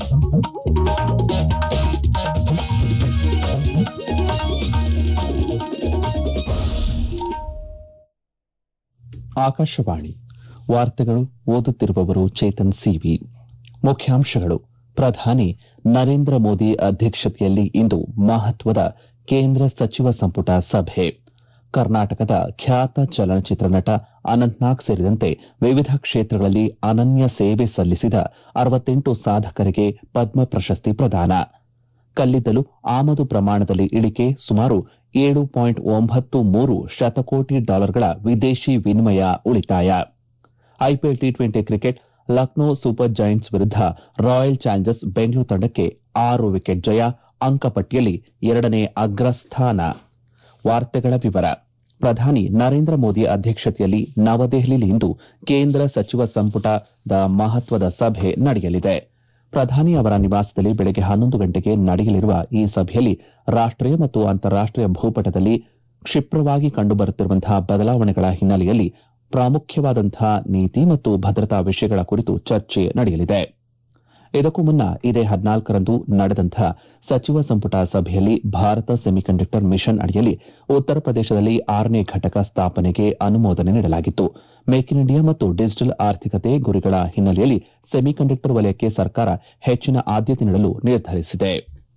ಆಕಾಶವಾಣಿ ವಾರ್ತೆಗಳು ಓದುತ್ತಿರುವವರು ಚೇತನ್ ಸಿವಿ ಮುಖ್ಯಾಂಶಗಳು ಪ್ರಧಾನಿ ನರೇಂದ್ರ ಮೋದಿ ಅಧ್ಯಕ್ಷತೆಯಲ್ಲಿ ಇಂದು ಮಹತ್ವದ ಕೇಂದ್ರ ಸಚಿವ ಸಂಪುಟ ಸಭೆ ಕರ್ನಾಟಕದ ಖ್ಯಾತ ಚಲನಚಿತ್ರ ನಟ ಅನಂತ್ನಾಗ್ ಸೇರಿದಂತೆ ವಿವಿಧ ಕ್ಷೇತ್ರಗಳಲ್ಲಿ ಅನನ್ಯ ಸೇವೆ ಸಲ್ಲಿಸಿದ ಅರವತ್ತೆಂಟು ಸಾಧಕರಿಗೆ ಪದ್ಮ ಪ್ರಶಸ್ತಿ ಪ್ರದಾನ ಕಲ್ಲಿದ್ದಲು ಆಮದು ಪ್ರಮಾಣದಲ್ಲಿ ಇಳಿಕೆ ಸುಮಾರು ಏಳು ಪಾಯಿಂಟ್ ಒಂಬತ್ತು ಮೂರು ಶತಕೋಟಿ ಡಾಲರ್ಗಳ ವಿದೇಶಿ ವಿನಿಮಯ ಉಳಿತಾಯ IPL T twenty cricket Lucknow Super Giants ವಿರುದ್ಧ ರಾಯಲ್ ಚಾಲೆಂಜರ್ಸ್ ಬೆಂಗಳೂರು ತಂಡಕ್ಕೆ ಆರು ವಿಕೆಟ್ ಜಯ ಅಂಕಪಟ್ಟಿಯಲ್ಲಿ ಎರಡನೇ ಅಗ್ರಸ್ಥಾನ ವಾರ್ತೆಗಳ ವಿವರ ಪ್ರಧಾನಿ ನರೇಂದ್ರ ಮೋದಿ ಅಧ್ಯಕ್ಷತೆಯಲ್ಲಿ ನವದೆಹಲಿಯಲ್ಲಿಂದು ಕೇಂದ್ರ ಸಚಿವ ಸಂಪುಟದ ಮಹತ್ವದ ಸಭೆ ನಡೆಯಲಿದೆ ಪ್ರಧಾನಿ ಅವರ ನಿವಾಸದಲ್ಲಿ ಬೆಳಗ್ಗೆ ಹನ್ನೊಂದು ಗಂಟೆಗೆ ನಡೆಯಲಿರುವ ಈ ಸಭೆಯಲ್ಲಿ ರಾಷ್ಟೀಯ ಮತ್ತು ಅಂತಾರಾಷ್ಟೀಯ ಭೂಪಟದಲ್ಲಿ ಕ್ಷಿಪ್ರವಾಗಿ ಕಂಡುಬರುತ್ತಿರುವಂತಹ ಬದಲಾವಣೆಗಳ ಹಿನ್ನೆಲೆಯಲ್ಲಿ ಪ್ರಾಮುಖ್ಯವಾದಂತಹ ನೀತಿ ಮತ್ತು ಭದ್ರತಾ ವಿಷಯಗಳ ಕುರಿತು ಚರ್ಚೆ ನಡೆಯಲಿದೆ ಇದಕ್ಕೂ ಮುನ್ನ ಇದೇ ಹದಿನಾಲ್ಕರಂದು ನಡೆದಂತಹ ಸಚಿವ ಸಂಪುಟ ಸಭೆಯಲ್ಲಿ ಭಾರತ ಸೆಮಿಕಂಡಕ್ಟರ್ ಮಿಷನ್ ಅಡಿಯಲ್ಲಿ ಉತ್ತರ ಪ್ರದೇಶದಲ್ಲಿ ಆರನೇ ಘಟಕ ಸ್ಥಾಪನೆಗೆ ಅನುಮೋದನೆ ನೀಡಲಾಗಿತ್ತು ಮೇಕ್ ಇನ್ ಇಂಡಿಯಾ ಮತ್ತು ಡಿಜಿಟಲ್ ಆರ್ಥಿಕತೆ ಗುರಿಗಳ ಹಿನ್ನೆಲೆಯಲ್ಲಿ ಸೆಮಿಕಂಡಕ್ಟರ್ ವಲಯಕ್ಕೆ ಸರ್ಕಾರ ಹೆಚ್ಚಿನ ಆದ್ಯತೆ ನೀಡಲು ನಿರ್ಧರಿಸಿದೆ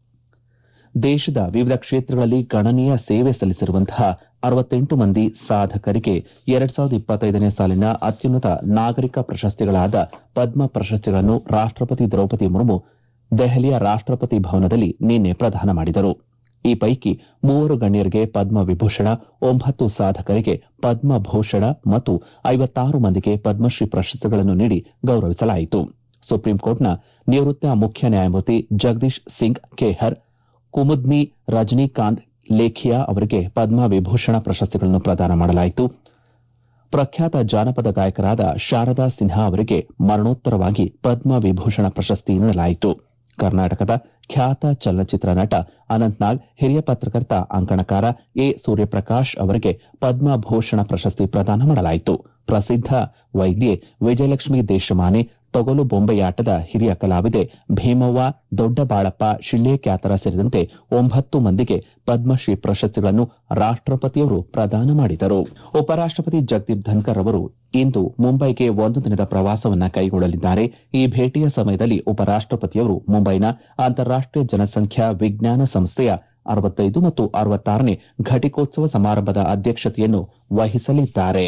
ದೇಶದ ವಿವಿಧ ಕ್ಷೇತ್ರಗಳಲ್ಲಿ ಗಣನೀಯ ಸೇವೆ ಸಲ್ಲಿಸಿರುವಂತಹ ಅರವತ್ತೆಂಟು ಮಂದಿ ಸಾಧಕರಿಗೆ ಎರಡ್ ಸಾವಿರದ ಇಪ್ಪತ್ತೈದನೇ ಸಾಲಿನ ಅತ್ಯುನ್ನತ ನಾಗರಿಕ ಪ್ರಶಸ್ತಿಗಳಾದ ಪದ್ಮ ಪ್ರಶಸ್ತಿಗಳನ್ನು ರಾಷ್ಟಪತಿ ದ್ರೌಪದಿ ಮುರ್ಮು ದೆಹಲಿಯ ರಾಷ್ಟಪತಿ ಭವನದಲ್ಲಿ ನಿನ್ನೆ ಪ್ರದಾನ ಮಾಡಿದರು ಈ ಪೈಕಿ ಮೂವರು ಗಣ್ಯರಿಗೆ ಪದ್ಮ ವಿಭೂಷಣ ಒಂಬತ್ತು ಸಾಧಕರಿಗೆ ಪದ್ಮಭೂಷಣ ಮತ್ತು ಐವತ್ತಾರು ಮಂದಿಗೆ ಪದ್ಮಶ್ರೀ ಪ್ರಶಸ್ತಿಗಳನ್ನು ನೀಡಿ ಗೌರವಿಸಲಾಯಿತು ಸುಪ್ರೀಂಕೋರ್ಟ್ನ ನಿವೃತ್ತ ಮುಖ್ಯ ನ್ಯಾಯಮೂರ್ತಿ ಜಗದೀಶ್ ಸಿಂಗ್ ಖೇಹರ್ ಕುಮುದ್ನಿ ರಜನಿಕಾಂತ್ ಲೇಖಿಯಾ ಅವರಿಗೆ ಪದ್ಮ ವಿಭೂಷಣ ಪ್ರಶಸ್ತಿಗಳನ್ನು ಪ್ರದಾನ ಮಾಡಲಾಯಿತು ಪ್ರಖ್ಯಾತ ಜಾನಪದ ಗಾಯಕರಾದ ಶಾರದಾ ಸಿನ್ಹಾ ಅವರಿಗೆ ಮರಣೋತ್ತರವಾಗಿ ಪದ್ಮ ವಿಭೂಷಣ ಪ್ರಶಸ್ತಿ ನೀಡಲಾಯಿತು ಕರ್ನಾಟಕದ ಖ್ಯಾತ ಚಲನಚಿತ್ರ ನಟ ಅನಂತ್ನಾಗ್ ಹಿರಿಯ ಪತ್ರಕರ್ತ ಅಂಕಣಕಾರ ಎ ಸೂರ್ಯಪ್ರಕಾಶ್ ಅವರಿಗೆ ಪದ್ಮಭೂಷಣ ಪ್ರಶಸ್ತಿ ಪ್ರದಾನ ಮಾಡಲಾಯಿತು ಪ್ರಸಿದ್ದ ವೈದ್ಯೆ ವಿಜಯಲಕ್ಷ್ಮಿ ದೇಶಮಾನೆ ತೊಗಲು ಬೊಂಬೆಯಾಟದ ಹಿರಿಯ ಕಲಾವಿದೆ ಭೀಮವ್ವ ದೊಡ್ಡಬಾಳಪ್ಪ ಶಿಳ್ಳೆಕ್ಯಾತರ ಸೇರಿದಂತೆ ಒಂಬತ್ತು ಮಂದಿಗೆ ಪದ್ಮಶ್ರೀ ಪ್ರಶಸ್ತಿಗಳನ್ನು ರಾಷ್ಟಪತಿಯವರು ಪ್ರದಾನ ಮಾಡಿದರು ಉಪರಾಷ್ಟಪತಿ ಜಗದೀಪ್ ಧನ್ಕರ್ ಅವರು ಇಂದು ಮುಂಬೈಗೆ ಒಂದು ದಿನದ ಪ್ರವಾಸವನ್ನ ಕೈಗೊಳ್ಳಲಿದ್ದಾರೆ ಈ ಭೇಟಿಯ ಸಮಯದಲ್ಲಿ ಉಪರಾಷ್ಟಪತಿಯವರು ಮುಂಬೈನ ಅಂತಾರಾಷ್ಟೀಯ ಜನಸಂಖ್ಯಾ ವಿಜ್ಞಾನ ಸಂಸ್ಥೆಯ ಅರವತ್ತೈದು ಮತ್ತು ಅರವತ್ತಾರನೇ ಘಟಿಕೋತ್ಸವ ಸಮಾರಂಭದ ಅಧ್ಯಕ್ಷತೆಯನ್ನು ವಹಿಸಲಿದ್ದಾರೆ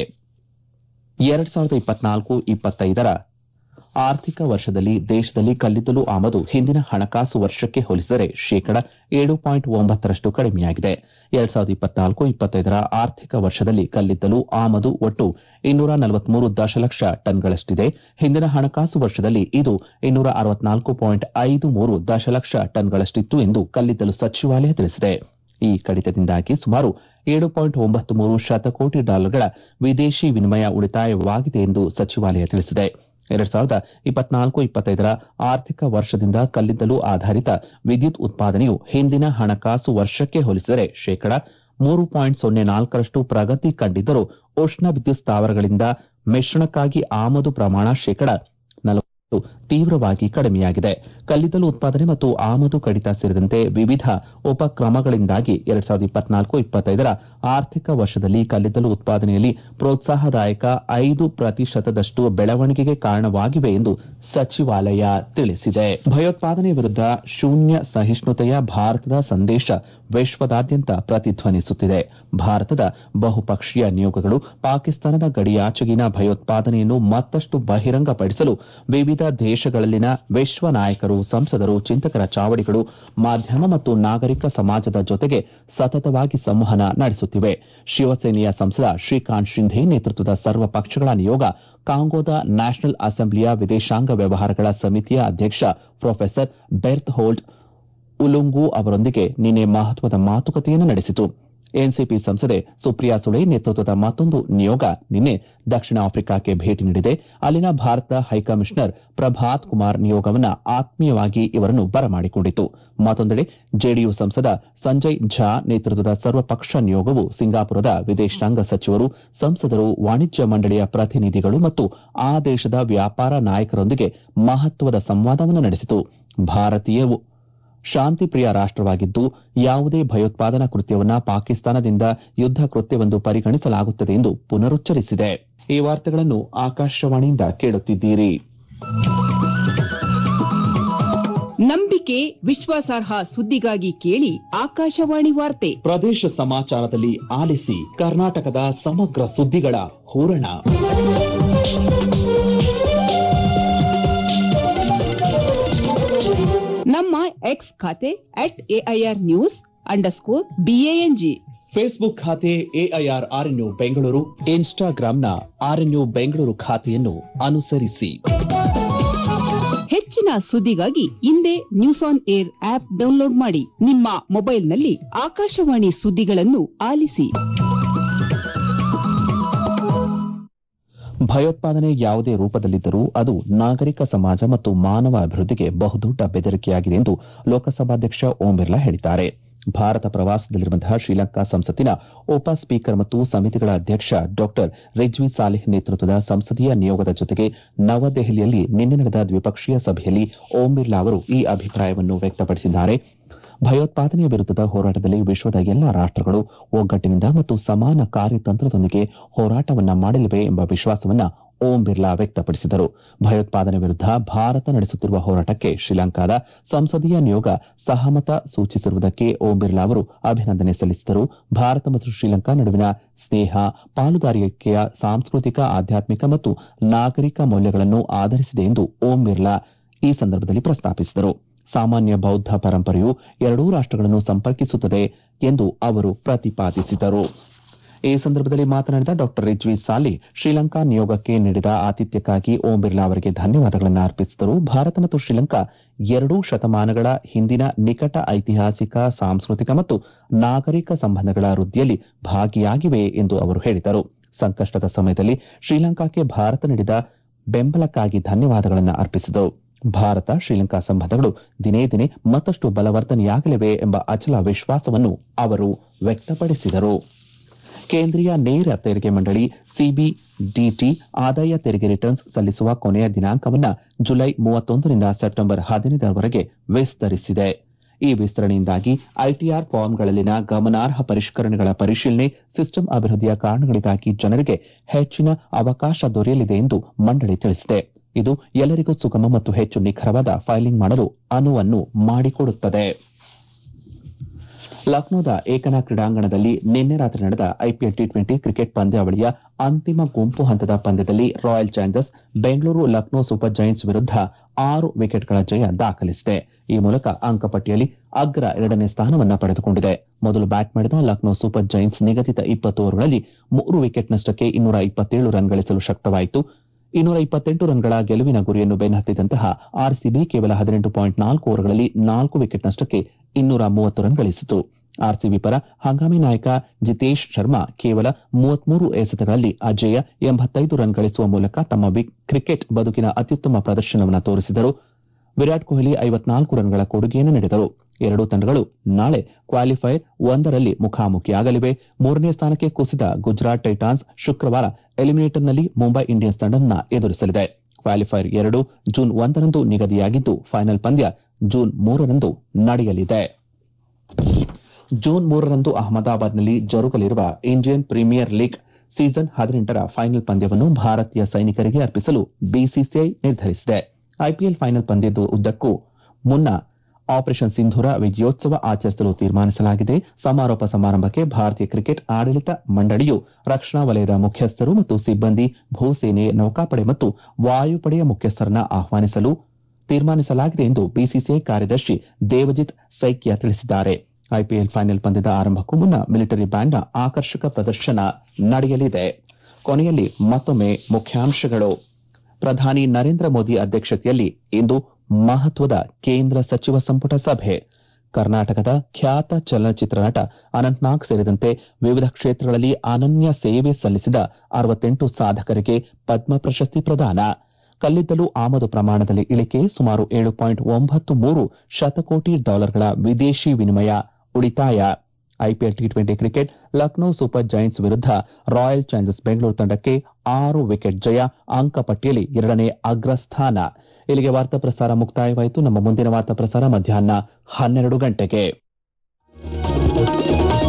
ಎರಡ್ ಸಾವಿರದ ಇಪ್ಪತ್ನಾಲ್ಕು ಇಪ್ಪತ್ತೈದರ ಆರ್ಥಿಕ ವರ್ಷದಲ್ಲಿ ದೇಶದಲ್ಲಿ ಕಲ್ಲಿದ್ದಲು ಆಮದು ಹಿಂದಿನ ಹಣಕಾಸು ವರ್ಷಕ್ಕೆ ಹೋಲಿಸಿದರೆ ಶೇಕಡ ಏಳು ಪಾಯಿಂಟ್ ಒಂಬತ್ತರಷ್ಟು ಕಡಿಮೆಯಾಗಿದೆ ಎರಡ್ ಸಾವಿರದ ಇಪ್ಪತ್ನಾಲ್ಕು ಇಪ್ಪತ್ತೈದರ ಆರ್ಥಿಕ ವರ್ಷದಲ್ಲಿ ಕಲ್ಲಿದ್ದಲು ಆಮದು ಒಟ್ಟು ಇನ್ನೂರ ನಲವತ್ಮೂರು ದಶಲಕ್ಷ ಟನ್ಗಳಷ್ಟಿದೆ ಹಿಂದಿನ ಹಣಕಾಸು ವರ್ಷದಲ್ಲಿ ಇದು ಇನ್ನೂರ ಅರವತ್ನಾಲ್ಕು ಪಾಯಿಂಟ್ ಐದು ಮೂರು ದಶಲಕ್ಷ ಟನ್ಗಳಷ್ಟಿತ್ತು ಎಂದು ಕಲ್ಲಿದ್ದಲು ಸಚಿವಾಲಯ ತಿಳಿಸಿದೆ ಈ ಕಡಿತದಿಂದಾಗಿ ಸುಮಾರು ಏಳು ಪಾಯಿಂಟ್ ಒಂಬತ್ತು ಮೂರು ಶತಕೋಟಿ ಡಾಲರ್ಗಳ ವಿದೇಶಿ ವಿನಿಮಯ ಉಳಿತಾಯವಾಗಿದೆ ಎಂದು ಸಚಿವಾಲಯ ತಿಳಿಸಿದೆ ಎರಡ್ ಸಾವಿರದ ಇಪ್ಪತ್ನಾಲ್ಕು ಇಪ್ಪತ್ತೈದರ ಆರ್ಥಿಕ ವರ್ಷದಿಂದ ಕಲ್ಲಿದ್ದಲು ಆಧಾರಿತ ವಿದ್ಯುತ್ ಉತ್ಪಾದನೆಯು ಹಿಂದಿನ ಹಣಕಾಸು ವರ್ಷಕ್ಕೆ ಹೋಲಿಸಿದರೆ ಶೇಕಡ ಮೂರು ಪಾಯಿಂಟ್ ಸೊನ್ನೆ ನಾಲ್ಕರಷ್ಟು ಪ್ರಗತಿ ಕಂಡಿದ್ದರೂ ಉಷ್ಣ ವಿದ್ಯುತ್ ಸ್ಥಾವರಗಳಿಂದ ಮಿಶ್ರಣಕ್ಕಾಗಿ ಆಮದು ಪ್ರಮಾಣ ಶೇಕಡ ತೀವ್ರವಾಗಿ ಕಡಿಮೆಯಾಗಿದೆ ಕಲ್ಲಿದ್ದಲು ಉತ್ಪಾದನೆ ಮತ್ತು ಆಮದು ಕಡಿತ ಸೇರಿದಂತೆ ವಿವಿಧ ಉಪಕ್ರಮಗಳಿಂದಾಗಿ ಎರಡ್ ಸಾವಿರದ ಇಪ್ಪತ್ನಾಲ್ಕು ಇಪ್ಪತ್ತೈದರ ಆರ್ಥಿಕ ವರ್ಷದಲ್ಲಿ ಕಲ್ಲಿದ್ದಲು ಉತ್ಪಾದನೆಯಲ್ಲಿ ಪ್ರೋತ್ಸಾಹದಾಯಕ ಐದು ಪ್ರತಿಶತದಷ್ಟು ಬೆಳವಣಿಗೆಗೆ ಕಾರಣವಾಗಿವೆ ಎಂದು ಸಚಿವಾಲಯ ತಿಳಿಸಿದೆ ಭಯೋತ್ಪಾದನೆ ವಿರುದ್ಧ ಶೂನ್ಯ ಸಹಿಷ್ಣುತೆಯ ಭಾರತದ ಸಂದೇಶ ವಿಶ್ವದಾದ್ಯಂತ ಪ್ರತಿಧ್ವನಿಸುತ್ತಿದೆ ಭಾರತದ ಬಹುಪಕ್ಷೀಯ ನಿಯೋಗಗಳು ಪಾಕಿಸ್ತಾನದ ಗಡಿಯಾಚೆಗಿನ ಭಯೋತ್ಪಾದನೆಯನ್ನು ಮತ್ತಷ್ಟು ಬಹಿರಂಗಪಡಿಸಲು ವಿವಿಧ ದೇಶಗಳಲ್ಲಿನ ವಿಶ್ವ ನಾಯಕರು ಸಂಸದರು ಚಿಂತಕರ ಚಾವಡಿಗಳು ಮಾಧ್ಯಮ ಮತ್ತು ನಾಗರಿಕ ಸಮಾಜದ ಜೊತೆಗೆ ಸತತವಾಗಿ ಸಂವಹನ ನಡೆಸುತ್ತಿವೆ ಶಿವಸೇನೆಯ ಸಂಸದ ಶ್ರೀಕಾಂತ್ ಶಿಂಧೆ ನೇತೃತ್ವದ ಸರ್ವ ಪಕ್ಷಗಳ ನಿಯೋಗ ಕಾಂಗೋದ ನ್ಯಾಷನಲ್ ಅಸೆಂಬ್ಲಿಯ ವಿದೇಶಾಂಗ ವ್ಯವಹಾರಗಳ ಸಮಿತಿಯ ಅಧ್ಯಕ್ಷ ಪ್ರೊಫೆಸರ್ ಬೆರ್ತ್ ಹೋಲ್ಡ್ ಉಲುಂಗು ಅವರೊಂದಿಗೆ ನಿನ್ನೆ ಮಹತ್ವದ ಮಾತುಕತೆಯನ್ನು ನಡೆಸಿತು ಎನ್ಸಿಪಿ ಸಂಸದೆ ಸುಪ್ರಿಯಾ ಸುಳೆ ನೇತೃತ್ವದ ಮತ್ತೊಂದು ನಿಯೋಗ ನಿನ್ನೆ ದಕ್ಷಿಣ ಆಫ್ರಿಕಾಕ್ಕೆ ಭೇಟಿ ನೀಡಿದೆ ಅಲ್ಲಿನ ಭಾರತ ಹೈಕಮಿಷನರ್ ಪ್ರಭಾತ್ ಕುಮಾರ್ ನಿಯೋಗವನ್ನು ಆತ್ಮೀಯವಾಗಿ ಇವರನ್ನು ಬರಮಾಡಿಕೊಂಡಿತು ಮತ್ತೊಂದೆಡೆ ಜೆಡಿಯು ಸಂಸದ ಸಂಜಯ್ ಝಾ ನೇತೃತ್ವದ ಸರ್ವಪಕ್ಷ ನಿಯೋಗವು ಸಿಂಗಾಪುರದ ವಿದೇಶಾಂಗ ಸಚಿವರು ಸಂಸದರು ವಾಣಿಜ್ಯ ಮಂಡಳಿಯ ಪ್ರತಿನಿಧಿಗಳು ಮತ್ತು ಆ ದೇಶದ ವ್ಯಾಪಾರ ನಾಯಕರೊಂದಿಗೆ ಮಹತ್ವದ ಸಂವಾದವನ್ನು ನಡೆಸಿತು ಭಾರತೀಯವು ಶಾಂತಿಪ್ರಿಯ ರಾಷ್ಟವಾಗಿದ್ದು ಯಾವುದೇ ಭಯೋತ್ಪಾದನಾ ಕೃತ್ಯವನ್ನ ಪಾಕಿಸ್ತಾನದಿಂದ ಯುದ್ದ ಕೃತ್ಯವೆಂದು ಪರಿಗಣಿಸಲಾಗುತ್ತದೆ ಎಂದು ಪುನರುಚ್ಚರಿಸಿದೆ ಈ ವಾರ್ತೆಗಳನ್ನು ಆಕಾಶವಾಣಿಯಿಂದ ಕೇಳುತ್ತಿದ್ದೀರಿ ನಂಬಿಕೆ ವಿಶ್ವಾಸಾರ್ಹ ಸುದ್ದಿಗಾಗಿ ಕೇಳಿ ಆಕಾಶವಾಣಿ ವಾರ್ತೆ ಪ್ರದೇಶ ಸಮಾಚಾರದಲ್ಲಿ ಆಲಿಸಿ ಕರ್ನಾಟಕದ ಸಮಗ್ರ ಸುದ್ದಿಗಳ ಹೂರಣ ನಮ್ಮ ಎಕ್ಸ್ ಖಾತೆ at AIR news underscore BANG Facebook ಖಾತೆ ಎಐಆರ್ ಆರ್ಎನ್ಯು ಬೆಂಗಳೂರು ಇನ್ಸ್ಟಾಗ್ರಾಂನ ಆರ್ಎನ್ಯು ಬೆಂಗಳೂರು ಖಾತೆಯನ್ನು ಅನುಸರಿಸಿ ಹೆಚ್ಚಿನ ಸುದ್ದಿಗಾಗಿ ಹಿಂದೆ news on air app download ಮಾಡಿ ನಿಮ್ಮ ಮೊಬೈಲ್ನಲ್ಲಿ ಆಕಾಶವಾಣಿ ಸುದ್ದಿಗಳನ್ನು ಆಲಿಸಿ ಭಯೋತ್ಪಾದನೆ ಯಾವುದೇ ರೂಪದಲ್ಲಿದ್ದರೂ ಅದು ನಾಗರಿಕ ಸಮಾಜ ಮತ್ತು ಮಾನವ ಅಭಿವೃದ್ಧಿಗೆ ಬಹುದೊಡ್ಡ ಬೆದರಿಕೆಯಾಗಿದೆ ಎಂದು ಲೋಕಸಭಾಧ್ಯಕ್ಷ ಓಂ ಬಿರ್ಲಾ ಹೇಳಿದ್ದಾರೆ ಭಾರತ ಪ್ರವಾಸದಲ್ಲಿರುವಂತಹ ಶ್ರೀಲಂಕಾ ಸಂಸತ್ತಿನ ಉಪ ಸ್ಪೀಕರ್ ಮತ್ತು ಸಮಿತಿಗಳ ಅಧ್ಯಕ್ಷ ಡಾ ರಿಜ್ವಿ ಸಾಲಿಹ್ ನೇತೃತ್ವದ ಸಂಸದೀಯ ನಿಯೋಗದ ಜೊತೆಗೆ ನವದೆಹಲಿಯಲ್ಲಿ ನಿನ್ನೆ ನಡೆದ ದ್ವಿಪಕ್ಷೀಯ ಸಭೆಯಲ್ಲಿ ಓಂ ಬಿರ್ಲಾ ಅವರು ಈ ಅಭಿಪ್ರಾಯವನ್ನು ವ್ಯಕ್ತಪಡಿಸಿದ್ದಾರೆ ಭಯೋತ್ಪಾದನೆಯ ವಿರುದ್ದದ ಹೋರಾಟದಲ್ಲಿ ವಿಶ್ವದ ಎಲ್ಲಾ ರಾಷ್ಟಗಳು ಒಗ್ಗಟ್ಟಿನಿಂದ ಮತ್ತು ಸಮಾನ ಕಾರ್ಯತಂತ್ರದೊಂದಿಗೆ ಹೋರಾಟವನ್ನ ಮಾಡಲಿವೆ ಎಂಬ ವಿಶ್ವಾಸವನ್ನ ಓಂ ಬಿರ್ಲಾ ವ್ಯಕ್ತಪಡಿಸಿದರು ಭಯೋತ್ಪಾದನೆ ವಿರುದ್ದ ಭಾರತ ನಡೆಸುತ್ತಿರುವ ಹೋರಾಟಕ್ಕೆ ಶ್ರೀಲಂಕಾದ ಸಂಸದೀಯ ನಿಯೋಗ ಸಹಮತ ಸೂಚಿಸಿರುವುದಕ್ಕೆ ಓಂ ಬಿರ್ಲಾ ಅವರು ಅಭಿನಂದನೆ ಸಲ್ಲಿಸಿದರು ಭಾರತ ಮತ್ತು ಶ್ರೀಲಂಕಾ ನಡುವಿನ ಸ್ನೇಹ ಪಾಲುದಾರಿಕೆಯ ಸಾಂಸ್ಕೃತಿಕ ಆಧ್ಯಾತ್ಮಿಕ ಮತ್ತು ನಾಗರಿಕ ಮೌಲ್ಯಗಳನ್ನು ಆಧರಿಸಿದೆ ಎಂದು ಓಂ ಬಿರ್ಲಾ ಈ ಸಂದರ್ಭದಲ್ಲಿ ಪ್ರಸ್ತಾಪಿಸಿದರು ಸಾಮಾನ್ಯ ಬೌದ್ಧ ಪರಂಪರೆಯು ಎರಡೂ ರಾಷ್ಟಗಳನ್ನು ಸಂಪರ್ಕಿಸುತ್ತದೆ ಎಂದು ಅವರು ಪ್ರತಿಪಾದಿಸಿದರು ಈ ಸಂದರ್ಭದಲ್ಲಿ ಮಾತನಾಡಿದ ಡಾ ರಿಜ್ವಿ ಸಾಲಿ ಶ್ರೀಲಂಕಾ ನಿಯೋಗಕ್ಕೆ ನೀಡಿದ ಆತಿಥ್ಯಕ್ಕಾಗಿ ಓಂ ಬಿರ್ಲಾ ಅವರಿಗೆ ಧನ್ಯವಾದಗಳನ್ನು ಅರ್ಪಿಸಿದರು ಭಾರತ ಮತ್ತು ಶ್ರೀಲಂಕಾ ಎರಡೂ ಶತಮಾನಗಳ ಹಿಂದಿನ ನಿಕಟ ಐತಿಹಾಸಿಕ ಸಾಂಸ್ಕೃತಿಕ ಮತ್ತು ನಾಗರಿಕ ಸಂಬಂಧಗಳ ವೃದ್ಧಿಯಲ್ಲಿ ಭಾಗಿಯಾಗಿವೆ ಎಂದು ಅವರು ಹೇಳಿದರು ಸಂಕಷ್ಟದ ಸಮಯದಲ್ಲಿ ಶ್ರೀಲಂಕಾಕ್ಕೆ ಭಾರತ ನೀಡಿದ ಬೆಂಬಲಕ್ಕಾಗಿ ಧನ್ಯವಾದಗಳನ್ನು ಅರ್ಪಿಸಿದರು ಭಾರತ ಶ್ರೀಲಂಕಾ ಸಂಬಂಧಗಳು ದಿನೇ ದಿನೇ ಮತ್ತಷ್ಟು ಬಲವರ್ಧನೆಯಾಗಲಿವೆ ಎಂಬ ಅಚಲ ವಿಶ್ವಾಸವನ್ನು ಅವರು ವ್ಯಕ್ತಪಡಿಸಿದರು ಕೇಂದ್ರೀಯ ನೇರ ತೆರಿಗೆ ಮಂಡಳಿ ಸಿಬಿಡಿಟಿ ಆದಾಯ ತೆರಿಗೆ ರಿಟರ್ನ್ಸ್ ಸಲ್ಲಿಸುವ ಕೊನೆಯ ದಿನಾಂಕವನ್ನು ಜುಲೈ ಮೂವತ್ತೊಂದರಿಂದ ಸೆಪ್ಟೆಂಬರ್ ಹದಿನೈದರವರೆಗೆ ವಿಸ್ತರಿಸಿದೆ ಈ ವಿಸ್ತರಣೆಯಿಂದಾಗಿ ಐಟಿಆರ್ ಫಾರ್ಮ್ಗಳಲ್ಲಿನ ಗಮನಾರ್ಹ ಪರಿಷ್ಕರಣೆಗಳ ಪರಿಶೀಲನೆ ಸಿಸ್ಟಮ್ ಅಭಿವೃದ್ಧಿಯ ಕಾರಣಗಳಿಗಾಗಿ ಜನರಿಗೆ ಹೆಚ್ಚಿನ ಅವಕಾಶ ದೊರೆಯಲಿದೆ ಎಂದು ಮಂಡಳಿ ತಿಳಿಸಿದೆ ಇದು ಎಲ್ಲರಿಗೂ ಸುಗಮ ಮತ್ತು ಹೆಚ್ಚು ನಿಖರವಾದ ಫೈಲಿಂಗ್ ಮಾಡಲು ಅನುವನ್ನು ಮಾಡಿಕೊಡುತ್ತದೆ ಲಕ್ನೋದ ಏಕನಾ ಕ್ರೀಡಾಂಗಣದಲ್ಲಿ ನಿನ್ನೆ ರಾತ್ರಿ ನಡೆದ ಐಪಿಎಲ್ ಟಿ ಟ್ವೆಂಟಿ ಕ್ರಿಕೆಟ್ ಪಂದ್ಯಾವಳಿಯ ಅಂತಿಮ ಗುಂಪು ಹಂತದ ಪಂದ್ಯದಲ್ಲಿ Royal Challengers Bengaluru Lucknow Super Giants ವಿರುದ್ಧ ಆರು ವಿಕೆಟ್ಗಳ ಜಯ ದಾಖಲಿಸಿದೆ ಈ ಮೂಲಕ ಅಂಕಪಟ್ಟಿಯಲ್ಲಿ ಅಗ್ರ ಎರಡನೇ ಸ್ಥಾನವನ್ನು ಪಡೆದುಕೊಂಡಿದೆ ಮೊದಲು ಬ್ಯಾಟ್ ಮಾಡಿದ ಲಕ್ನೋ ಸೂಪರ್ ಜೈಂಟ್ಸ್ ನಿಗದಿತ ಇಪ್ಪತ್ತು ಓವರ್ಗಳಲ್ಲಿ ಮೂರು ವಿಕೆಟ್ ನಷ್ಟಕ್ಕೆ ಇನ್ನೂರ ಇಪ್ಪತ್ತೇಳು ರನ್ ಗಳಿಸಲು ಶಕ್ತವಾಯಿತು ಇನ್ನೂರ ಇಪ್ಪತ್ತೆಂಟು ರನ್ಗಳ ಗೆಲುವಿನ ಗುರಿಯನ್ನು ಬೆನ್ನಹತ್ತಿದಂತಹ ಆರ್ಸಿಬಿ ಕೇವಲ ಹದಿನೆಂಟು ಪಾಯಿಂಟ್ ನಾಲ್ಕು ಓವರ್ಗಳಲ್ಲಿ ನಾಲ್ಕು ವಿಕೆಟ್ ನಷ್ಟಕ್ಕೆ ಇನ್ನೂರ ಮೂವತ್ತು ರನ್ ಗಳಿಸಿತು ಆರ್ಸಿಬಿ ಪರ ಹಂಗಾಮಿ ನಾಯಕ ಜಿತೇಶ್ ಶರ್ಮಾ ಕೇವಲ ಮೂವತ್ಮೂರು ಎಸೆತಗಳಲ್ಲಿ ಅಜೇಯ ಎಂಬತ್ತೈದು ರನ್ ಗಳಿಸುವ ಮೂಲಕ ತಮ್ಮ ಕ್ರಿಕೆಟ್ ಬದುಕಿನ ಅತ್ಯುತ್ತಮ ಪ್ರದರ್ಶನವನ್ನು ತೋರಿಸಿದರು ವಿರಾಟ್ ಕೊಹ್ಲಿ ಐವತ್ನಾಲ್ಕು ರನ್ಗಳ ಕೊಡುಗೆಯನ್ನು ನೀಡಿದರು ಎರಡೂ ತಂಡಗಳು ನಾಳೆ ಕ್ವಾಲಿಫೈರ್ ಒಂದರಲ್ಲಿ ಮುಖಾಮುಖಿಯಾಗಲಿವೆ ಮೂರನೇ ಸ್ಥಾನಕ್ಕೆ ಕುಸಿದ ಗುಜರಾತ್ ಟೈಟಾನ್ಸ್ ಶುಕ್ರವಾರ ಎಲಿಮಿನೇಟರ್ನಲ್ಲಿ ಮುಂಬೈ ಇಂಡಿಯನ್ಸ್ ತಂಡವನ್ನು ಎದುರಿಸಲಿದೆ ಕ್ವಾಲಿಫೈರ್ ಎರಡು ಜೂನ್ ಒಂದರಂದು ನಿಗದಿಯಾಗಿದ್ದು ಫೈನಲ್ ಪಂದ್ಯ ಜೂನ್ ಮೂರರಂದು ನಡೆಯಲಿದೆ ಜೂನ್ ಮೂರರಂದು ಅಹಮದಾಬಾದ್ನಲ್ಲಿ ಜರುಗಲಿರುವ ಇಂಡಿಯನ್ ಪ್ರೀಮಿಯರ್ ಲೀಗ್ ಸೀಸನ್ ಹದಿನೆಂಟರ ಫೈನಲ್ ಪಂದ್ಯವನ್ನು ಭಾರತೀಯ ಸೈನಿಕರಿಗೆ ಅರ್ಪಿಸಲು ಬಿಸಿಸಿಐ ನಿರ್ಧರಿಸಿದೆ ಐಪಿಎಲ್ ಫೈನಲ್ ಪಂದ್ಯದ ಉದ್ದಕ್ಕೂ ಮುನ್ನ ಆಪರೇಷನ್ ಸಿಂಧೂರ ವಿಜಯೋತ್ಸವ ಆಚರಿಸಲು ತೀರ್ಮಾನಿಸಲಾಗಿದೆ ಸಮಾರೋಪ ಸಮಾರಂಭಕ್ಕೆ ಭಾರತೀಯ ಕ್ರಿಕೆಟ್ ಆಡಳಿತ ಮಂಡಳಿಯು ರಕ್ಷಣಾ ವಲಯದ ಮುಖ್ಯಸ್ಥರು ಮತ್ತು ಸಿಬ್ಬಂದಿ ಭೂಸೇನೆ ನೌಕಾಪಡೆ ಮತ್ತು ವಾಯುಪಡೆಯ ಮುಖ್ಯಸ್ಥರನ್ನ ಆಹ್ವಾನಿಸಲು ತೀರ್ಮಾನಿಸಲಾಗಿದೆ ಎಂದು ಬಿಸಿಸಿಐ ಕಾರ್ಯದರ್ಶಿ ದೇವಜಿತ್ ಸೈಕಿಯಾ ತಿಳಿಸಿದ್ದಾರೆ ಐಪಿಎಲ್ ಫೈನಲ್ ಪಂದ್ಯದ ಆರಂಭಕ್ಕೂ ಮುನ್ನ ಮಿಲಿಟರಿ ಬ್ಯಾಂಡ್ನ ಆಕರ್ಷಕ ಪ್ರದರ್ಶನ ನಡೆಯಲಿದೆ ಕೊನೆಯಲ್ಲಿ ಮತ್ತೊಮ್ಮೆ ಮುಖ್ಯಾಂಶಗಳು ಪ್ರಧಾನಿ ನರೇಂದ್ರ ಮೋದಿ ಅಧ್ಯಕ್ಷತೆಯಲ್ಲಿ ಇಂದು ಮಹತ್ವದ ಕೇಂದ್ರ ಸಚಿವ ಸಂಪುಟ ಸಭೆ ಕರ್ನಾಟಕದ ಖ್ಯಾತ ಚಲನಚಿತ್ರ ನಟ ಅನಂತ್ನಾಗ್ ಸೇರಿದಂತೆ ವಿವಿಧ ಕ್ಷೇತ್ರಗಳಲ್ಲಿ ಅನನ್ಯ ಸೇವೆ ಸಲ್ಲಿಸಿದ ಅರವತ್ತೆಂಟು ಸಾಧಕರಿಗೆ ಪದ್ಮ ಪ್ರಶಸ್ತಿ ಪ್ರದಾನ ಕಲ್ಲಿದ್ದಲು ಆಮದು ಪ್ರಮಾಣದಲ್ಲಿ ಇಳಿಕೆ ಸುಮಾರು ಏಳು ಪಾಯಿಂಟ್ ಒಂಬತ್ತು ಮೂರು ಶತಕೋಟಿ ಡಾಲರ್ಗಳ ವಿದೇಶಿ ವಿನಿಮಯ ಉಳಿತಾಯ IPL T twenty cricket Lucknow Super Giants ವಿರುದ್ಧ ರಾಯಲ್ ಚಾಲೆಂಜರ್ಸ್ ಬೆಂಗಳೂರು ತಂಡಕ್ಕೆ ಆರು ವಿಕೆಟ್ ಜಯ ಅಂಕಪಟ್ಟಿಯಲ್ಲಿ ಎರಡನೇ ಅಗ್ರಸ್ಥಾನ ಇಲ್ಲಿಗೆ ವಾರ್ತಾ ಪ್ರಸಾರ ಮುಕ್ತಾಯವಾಯಿತು ನಮ್ಮ ಮುಂದಿನ ವಾರ್ತಾ ಪ್ರಸಾರ ಮಧ್ಯಾಹ್ನ ಹನ್ನೆರಡು ಗಂಟೆಗೆ